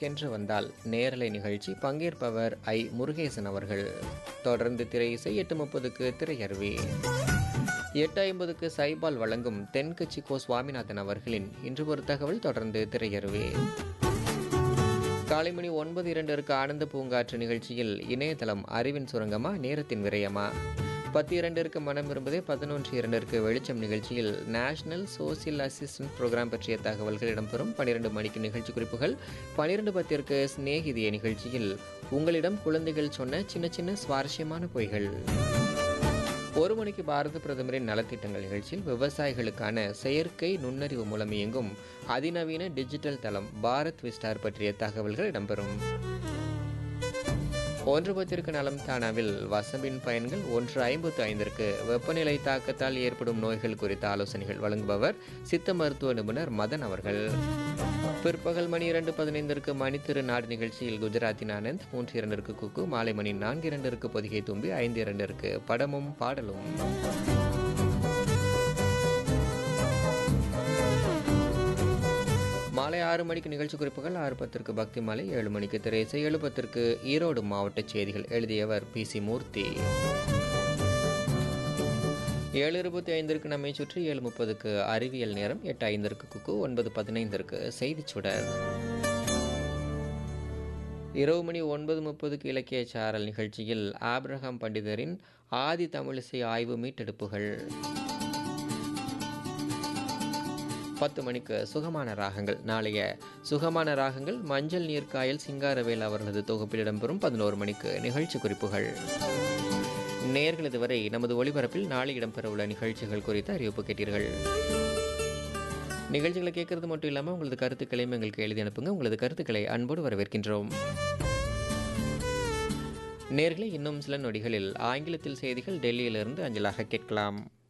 எனக்கென்று வந்தால் நேரலை நிகழ்ச்சி பங்கேற்பவர் ஐ முருகேசன் அவர்கள் தொடர்ந்து திரை இசை எட்டு முப்பதுக்கு திரையருவி எட்டு ஐம்பதுக்கு சைபால் வழங்கும் தென்கட்சி கோ சுவாமிநாதன் அவர்களின் இன்று ஒரு தகவல் தொடர்ந்து திரையருவி காலை மணி ஒன்பது இரண்டிற்கு ஆனந்த பூங்காற்று நிகழ்ச்சியில் இணையதளம் அறிவின் சுரங்கமா நேரத்தின் விரயமா பத்து இரண்டிற்கு மனம் விரும்புதே பதினொன்று இரண்டிற்கு வெளிச்சம் நிகழ்ச்சியில் நேஷனல் சோசியல் அசிஸ்டன்ட் ப்ரோக்ராம் பற்றிய தகவல்கள் இடம்பெறும் பன்னிரண்டு மணிக்கு நிகழ்ச்சி குறிப்புகள் பன்னிரண்டு பத்திற்கு சிநேகிதிய நிகழ்ச்சியில் உங்களிடம் குழந்தைகள் சொன்ன சின்ன சின்ன சுவாரஸ்யமான பொய்கள் ஒரு மணிக்கு பாரத பிரதமரின் நலத்திட்டங்கள் நிகழ்ச்சியில் விவசாயிகளுக்கான செயற்கை நுண்ணறிவு மூலம் இயங்கும் அதிநவீன டிஜிட்டல் தளம் பாரத் விஸ்டார் பற்றிய தகவல்கள் இடம்பெறும் ஒன்று பத்திற்கு நலம் தானாவில் வசம்பின் பயன்கள் ஒன்று ஐம்பத்து ஐந்திற்கு வெப்பநிலை தாக்கத்தால் ஏற்படும் நோய்கள் குறித்த ஆலோசனைகள் வழங்குபவர் சித்த மருத்துவ நிபுணர் மதன் அவர்கள் பிற்பகல் மணி இரண்டு பதினைந்திற்கு மணித்திரு நாடு நிகழ்ச்சியில் குஜராத்தின் ஆனந்த் மூன்று இரண்டிற்கு குக்கு மாலை மணி நான்கு இரண்டிற்கு பொதிகை தும்பி ஐந்து இரண்டிற்கு படமும் பாடலும் மாலை ஆறு மணிக்கு நிகழ்ச்சி குறிப்புகள் ஆறு பத்திற்கு பக்தி மாலை ஏழு மணிக்கு திரைசை ஏழு பத்திற்கு ஈரோடு மாவட்ட செய்திகள் எழுதியவர் பி சி மூர்த்தி ஏழு இருபத்தி ஐந்திற்கு நம்மை சுற்றி ஏழு முப்பதுக்கு அறிவியல் நேரம் எட்டு ஐந்திற்கு குக்கு ஒன்பது பதினைந்திற்கு செய்திச் சுடர் இரவு மணி ஒன்பது முப்பதுக்கு இலக்கிய சாரல் நிகழ்ச்சியில் ஆப்ரஹாம் பண்டிதரின் ஆதி தமிழிசை ஆய்வு மீட்டெடுப்புகள் பத்து மணிக்கு சுகமான ராகங்கள் நாளைய சுகமான ராகங்கள் மஞ்சள் நீர்க்காயல் சிங்காரவேல் அவர்களது தொகுப்பில் இடம்பெறும் பதினோரு மணிக்கு நிகழ்ச்சி குறிப்புகள் நேர்கள் இதுவரை நமது ஒளிபரப்பில் நாளை இடம்பெறவுள்ள நிகழ்ச்சிகள் குறித்து அறிவிப்பு கேட்டீர்கள் நிகழ்ச்சிகளை கேட்கறது மட்டும் இல்லாமல் உங்களது கருத்துக்களையும் எங்களுக்கு எழுதி அனுப்புங்க உங்களது கருத்துக்களை அன்போடு வரவேற்கின்றோம் நேர்களை இன்னும் சில நொடிகளில் ஆங்கிலத்தில் செய்திகள் டெல்லியிலிருந்து அஞ்சலாக கேட்கலாம்